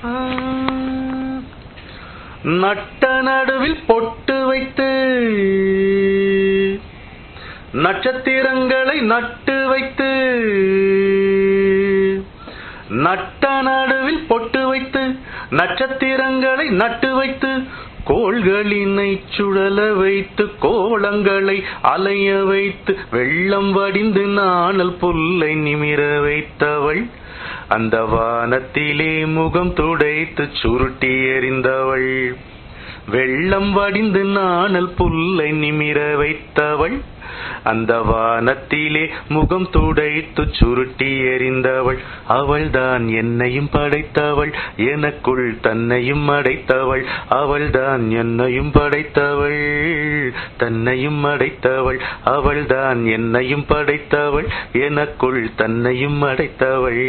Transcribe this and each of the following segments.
நட்ட நடுவில் பொட்டு வைத்து நட்சத்திரங்களை நட்டு வைத்து நட்ட நடுவில் பொட்டு வைத்து நட்சத்திரங்களை நட்டு வைத்து கோள்களினை சுழல வைத்து கோலங்களை அலைய வைத்து வெள்ளம் வடிந்து நாணல் புல்லை நிமிர வைத்தவள் அந்த வானத்திலே முகம் துடைத்து சுருட்டி எறிந்தவள் வெள்ளம் வடிந்து நாணல் புல்லை நிமிர வைத்தவள் அந்த வானத்திலே முகம் துடைத்து சுருட்டி எறிந்தவள் அவள்தான் என்னையும் படைத்தவள் எனக்குள் தன்னையும் அடைத்தவள் அவள்தான் என்னையும் படைத்தவள் தன்னையும் அடைத்தவள் அவள்தான் என்னையும் படைத்தவள் எனக்குள் தன்னையும் அடைத்தவள்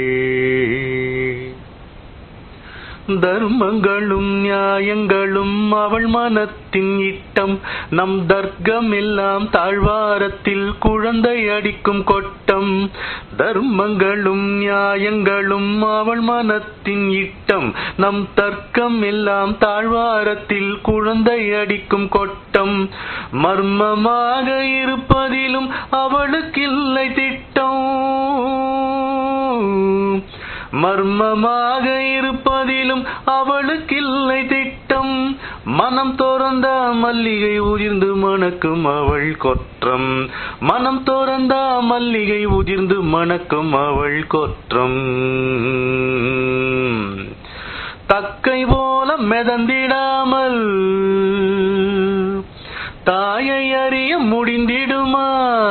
தர்மங்களும் நியாயங்களும் அவள் மனத்தின் இட்டம் நம் தர்க்கம் எல்லாம் தாழ்வாரத்தில் குழந்தை அடிக்கும் கொட்டம் தர்மங்களும் நியாயங்களும் அவள் மனத்தின் இட்டம் நம் தர்க்கம் எல்லாம் தாழ்வாரத்தில் குழந்தை அடிக்கும் கொட்டம் மர்மமாக இருப்பதிலும் அவளுக்கில்லை திட்டம் மர்மமாக இருப்பதிலும் அவளுக்கில்லை திட்டம் மனம் தோறந்த மல்லிகை உதிர்ந்து மணக்கும் அவள் கொற்றம் மனம் தோறந்த மல்லிகை உதிர்ந்து மணக்கும் அவள் கொற்றம் தக்கை போல மெதந்திடாமல் தாயை அறிய முடிந்திடுமா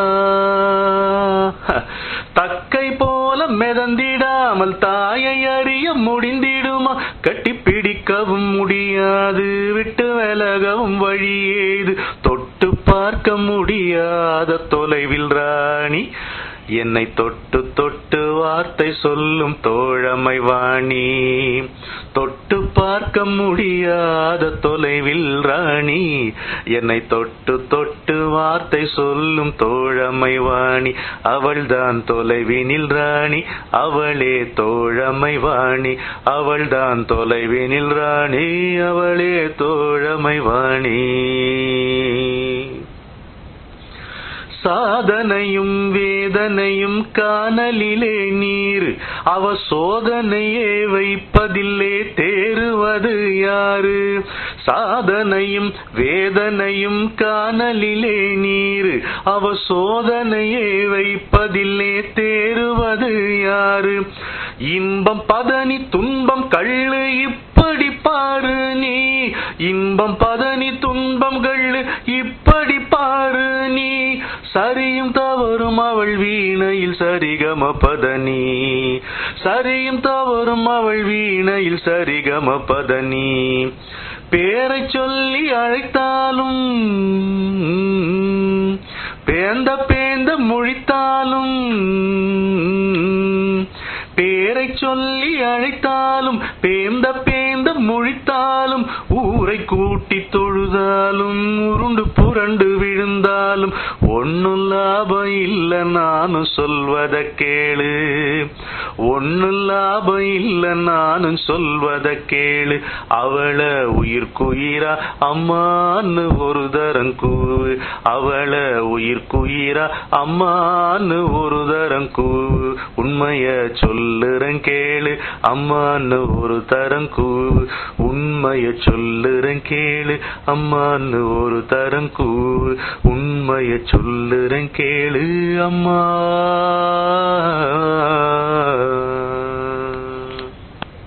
தக்கை போல மெதந்திடாமல் தாயை அறிய முடிந்திடுமா கட்டி பிடிக்கவும் முடியாது விட்டு விலகவும் வழியேது தொட்டு பார்க்க முடியாத தொலைவில் ராணி என்னை தொட்டு தொட்டு வார்த்தை சொல்லும் தோழமை வாணி தொட்டு பார்க்க முடியாத தொலைவில் ராணி என்னை தொட்டு தொட்டு வார்த்தை சொல்லும் தோழமை வாணி அவள்தான் தொலைவினில் ராணி அவளே தோழமை வாணி அவள்தான் தொலைவினில் ராணி அவளே தோழமை வாணி சாதனையும் வேதனையும் காணலிலே நீர் அவ சோதனையே வைப்பதில்லே தேறுவது யாரு சாதனையும் வேதனையும் காணலிலே நீர் அவ சோதனையே வைப்பதில்லே தேறுவது யாரு இன்பம் பதனி துன்பம் கள்ளு இப்படி பாரு நீ இன்பம் பதனி துன்பம் கள்ளு இப்படி பாரு நீ சரியும் தவறும் அவள் வீணையில் சரிகம பதனி சரியும் தவறும் அவள் வீணையில் சரிகம பதனி பேரை சொல்லி அழைத்தாலும் பேந்த பேந்த முழித்தாலும் பேரை சொல்லி அழைத்தாலும் பேந்த பேந்த முழித்தாலும் ஊரை கூட்டி தொழுதாலும் உருண்டு புரண்டு விழுந்தாலும் ஒன்னும் லாபம் இல்ல நானும் சொல்வத கேளு ஒன்னும் லாபம் இல்ல நானும் சொல்வத கேளு அவளை உயிர்க்குயிரா அம்மான்னு ஒரு தரம் கூவு அவளை உயிர்க்குயிரா அம்மான்னு ஒரு தரம் கூவு உண்மைய சொல்லுறேன் கேளு அம்மான்னு ஒரு தரம் கூவு உண்மைய சொல்லுறேன் கேளு அம்மான்னு ஒரு தரம் கூவு உண்மைய சொல்லுறேன் கேளு அம்மா